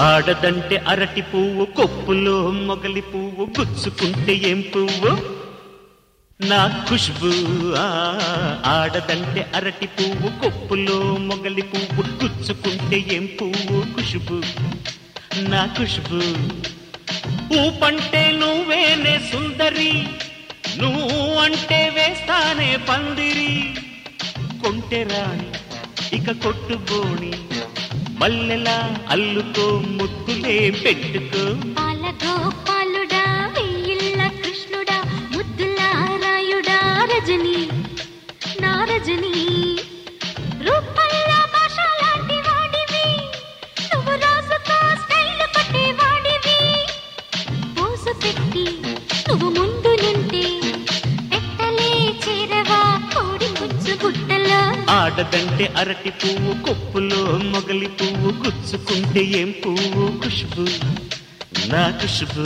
ఆడదంటే అరటి పువ్వు కొప్పులో మొగలి పువ్వు గుచ్చుకుంటే ఏం పువ్వు నా ఖుష్బు ఆ, ఆడదంటే అరటి పువ్వు కొప్పులో మొగలి పువ్వు గుచ్చుకుంటే ఏం పువ్వు ఖుష్బు నా ఖుష్బు ఊపంటే నువ్వేనే సుందరి నువ్వు అంటే వేస్తానే పందిరి కొంటె రాణి ఇక కొట్టుబోణి మల్లెలా అల్లుకో ముద్దులే పెట్టుకో పాలగోపాలుడా వెయ్యిళ్ళ కృష్ణుడా ముద్దుల రాయుడా రజని నా రజని రూపల్ల భాష లాంటి వాడివి నువ్వు రాసుకో స్టైల్ పట్టే వాడివి పోసు పెట్టి నువ్వు ముందు నింటే పెట్టలే చేరవా కోడి ముచ్చు గుట్టలో ఆడదంటే అరటి పువ్వు కొప్పులో మొగలి పువ్వు గుచ్చుకుంటే ఏం పువ్వు ఖుష్బు నా ఖుష్బు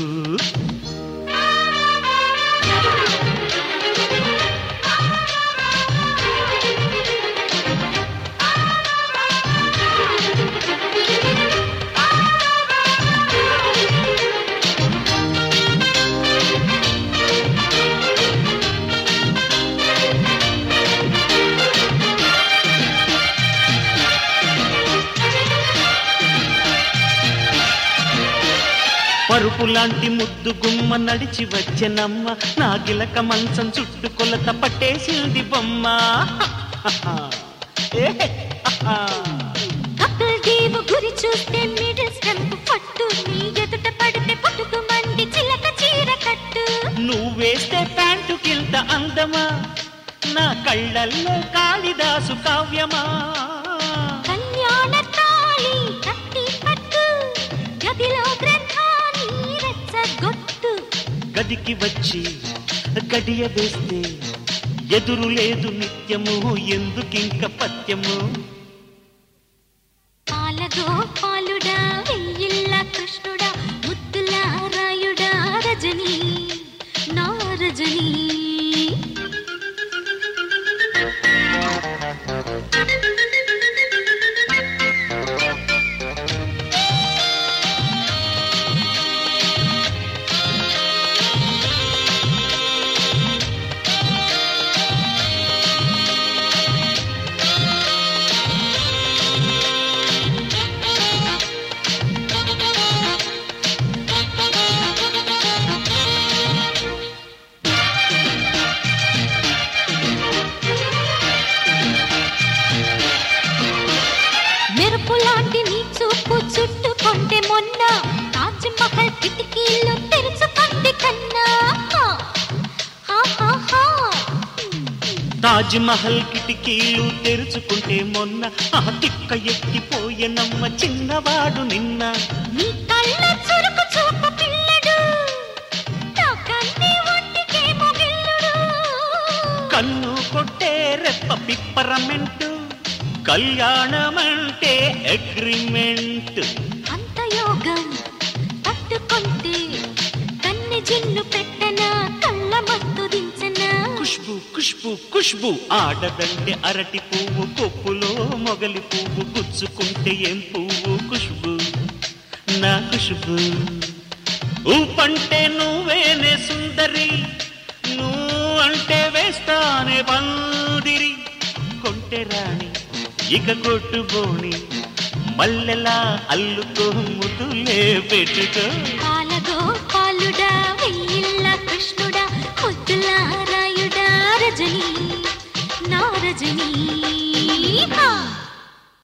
పరుపు లాంటి ముద్దు గుమ్మ నడిచి వచ్చెనమ్మ నా గిలక మంచం చుట్టు కొలత పట్టేసింది బొమ్మ ఏ, కపుల్ దేవు గురి చూస్తే మిడిల్ స్టెంప్ పట్టు నీ ఎదుట పడితే పుట్టుకు మండి చిలక చీర కట్టు నువ్వేస్తే ప్యాంటు కింద అందమా నా కళ్ళల్లో కాళిదాసు కావ్యమా కళ్యాణ తాళి కట్టి పట్టు గదిలో గ్రంథాన్ని రెచ్చగొట్టు గదికి వచ్చి గడియ వేస్తే ఎదురు లేదు నిత్యము ఎందుకింక పత్యము పాలగో పాలుడా వెయ్యిళ్ళ కృష్ణుడా ముద్దుల రాయుడా రజని నా రజని మెరుపు లాంటి నీ చూపు చుట్టుకుంటే మొన్న తాజ్ మహల్ కిటికీలు తెరుచుకుంది కన్నా హా, హా, హా, హా. తాజ్ మహల్ కిటికీలు తెరుచుకుంటే మొన్న ఆ తిక్క ఎక్కిపోయెనమ్మ చిన్నవాడు నిన్న నీ కళ్ళ చురుకు చూపు పిల్లడు నా కన్ని ఒంటికేమో గిల్లుడు కన్ను కొట్టే రెప్ప పిప్పరమెంట్ కళ్యాణమంటే అగ్రిమెంట్ అంత యోగం పట్టుకుంటే కన్నె జిన్ను పెట్టన కళ్ళ మత్తు దించన ఖుష్బు ఖుష్బు ఖుష్బు ఆడదంటే అరటి పువ్వు కొప్పులో మొగలి పువ్వు గుచ్చుకుంటే ఏం పువ్వు ఖుష్బు నా ఖుష్బు ఊపంటే నువ్వేనే సుందరి నువ్వు అంటే వేస్తానే పందిరి కొంటె రాణి ఇక కొట్టుబోని మల్లెలా అల్లుకో ముద్దులే పెట్టుకో పాల